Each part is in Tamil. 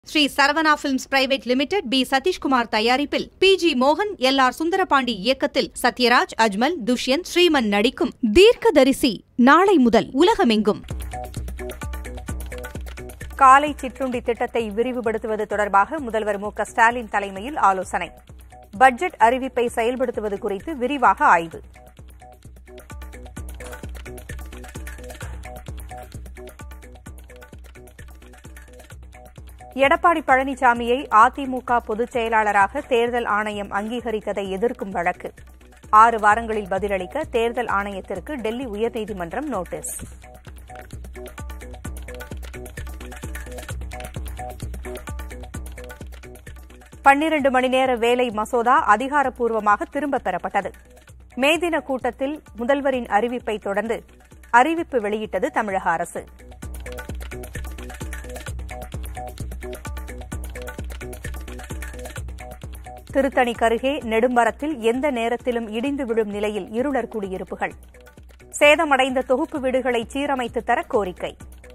Sri Saravana films private limited P Sathishkumar தயாரிப்பில் பி ஜி மோகன் எல் ஆர் சுந்தரபாண்டி இயக்கத்தில் சத்யராஜ் அஜ்மல் துஷ்யந்த் ஸ்ரீமன் நடிக்கும் தீர்க்கதரிசி நாளை முதல் உலகமெங்கும் காலை சிற்றுண்டி திட்டத்தை விரிவுபடுத்துவது தொடர்பாக முதல்வர் மு க ஸ்டாலின் தலைமையில் ஆலோசனை பட்ஜெட் அறிவிப்பை செயல்படுத்துவது குறித்து விரிவாக ஆய்வு எடப்பாடி பழனிசாமியை அதிமுக பொதுச் செயலாளராக தேர்தல் ஆணையம் அங்கீகரித்ததை எதிர்க்கும் வழக்கு ஆறு வாரங்களில் பதிலளிக்க தேர்தல் ஆணையத்திற்கு டெல்லி உயர்நீதிமன்றம் நோட்டீஸ் பன்னிரண்டு மணி நேர வேலை மசோதா அதிகாரப்பூர்வமாக திரும்பப் பெறப்பட்டது மே தின கூட்டத்தில் முதல்வரின் அறிவிப்பை தொடர்ந்து அறிவிப்பு வெளியிட்டது தமிழக அரசு திருத்தணிக்கருகே நெடும்பரத்தில் எந்த நேரத்திலும் இடிந்து விழும் நிலையில் இருளர் குடியிருப்புகள் சேதமடைந்த தொகுப்பு வீடுகளை சீரமைத்து தர கோரிக்கை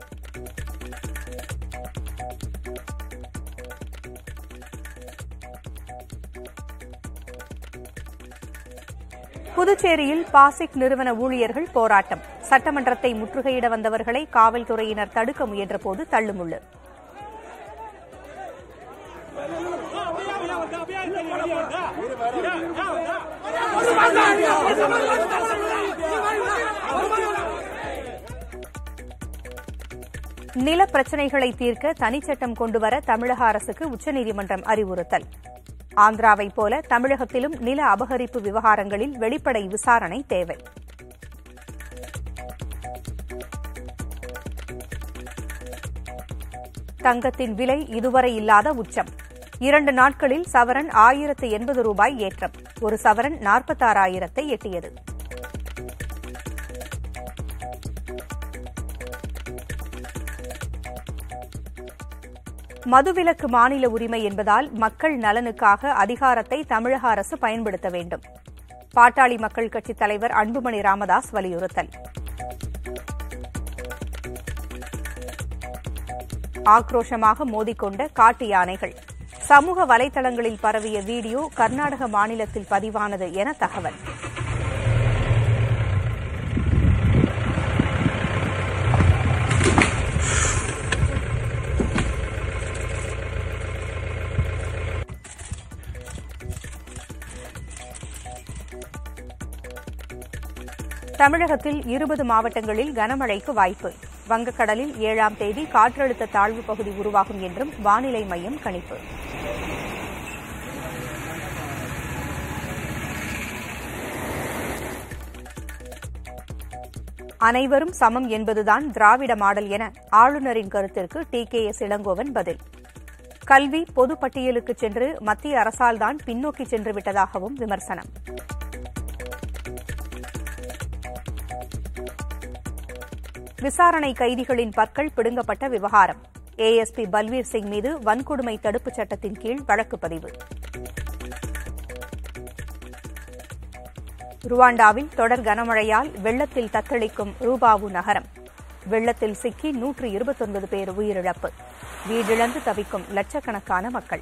புதுச்சேரியில் பாசிக் நிறுவன ஊழியர்கள் போராட்டம் சட்டமன்றத்தை முற்றுகையிட வந்தவர்களை காவல்துறையினர் தடுக்க முயன்றபோது தள்ளுமுள்ளு நில பிரச்சினைகளை தீர்க்க தனிச்சட்டம் கொண்டுவர தமிழக அரசுக்கு உச்சநீதிமன்றம் அறிவுறுத்தல் ஆந்திராவைப் போல தமிழகத்திலும் நில அபகரிப்பு விவகாரங்களில் வெளிப்படை விசாரணை தேவை தங்கத்தின் விலை இதுவரை இல்லாத உச்சம் இரண்டு நாட்களில் சவரன் ஆயிரத்து எண்பது ரூபாய் ஏற்றம் ஒரு சவரன் நாற்பத்தாறாயிரத்தை எட்டியது மதுவிலக்கு மாநில உரிமை என்பதால் மக்கள் நலனுக்காக அதிகாரத்தை தமிழக அரசு பயன்படுத்த வேண்டும் பாட்டாளி மக்கள் கட்சித் தலைவர் அன்புமணி ராமதாஸ் வலியுறுத்தல் ஆக்ரோஷமாக மோதிக்கொண்ட காட்டு யானைகள் சமூக வலைதளங்களில் பரவிய வீடியோ கர்நாடக மாநிலத்தில் பதிவானது என தகவல் தமிழகத்தில் இருபது மாவட்டங்களில் கனமழைக்கு வாய்ப்பு வங்கக்கடலில் ஏழாம் தேதி காற்றழுத்த தாழ்வு பகுதி உருவாகும் என்றும் வானிலை மையம் கணிப்பு அனைவரும் சமம் என்பதுதான் திராவிட மாடல் என ஆளுநரின் கருத்திற்கு டி கே எஸ் இளங்கோவன் பதில் கல்வி பொது பட்டியலுக்கு சென்று மத்திய அரசால்தான் பின்னோக்கி சென்று விட்டதாகவும் விமர்சனம் விசாரணை கைதிகளின் பற்கள் பிடுங்கப்பட்ட விவகாரம் ஏஎஸ்பி பல்வீர் சிங் மீது வன்கொடுமை தடுப்புச் சட்டத்தின் கீழ் வழக்கு பதிவு ருவாண்டாவில் தொடர் கனமழையால் வெள்ளத்தில் தத்தளிக்கும் ரூபாவு நகரம் வெள்ளத்தில் சிக்கி நூற்று இருபத்தொன்பது பேர் உயிரிழப்பு வீடிழந்து தவிக்கும் லட்சக்கணக்கான மக்கள்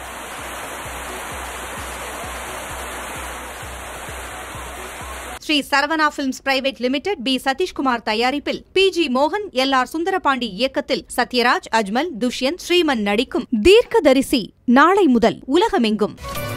Sri Saravana films private limited P Sathishkumar தயாரிப்பில் பி ஜி மோகன் எல் ஆர் சுந்தரபாண்டி இயக்கத்தில் சத்யராஜ் அஜ்மல் துஷ்யந்த் ஸ்ரீமன் நடிக்கும் தீர்க்கதரிசி நாளை முதல் உலகமெங்கும்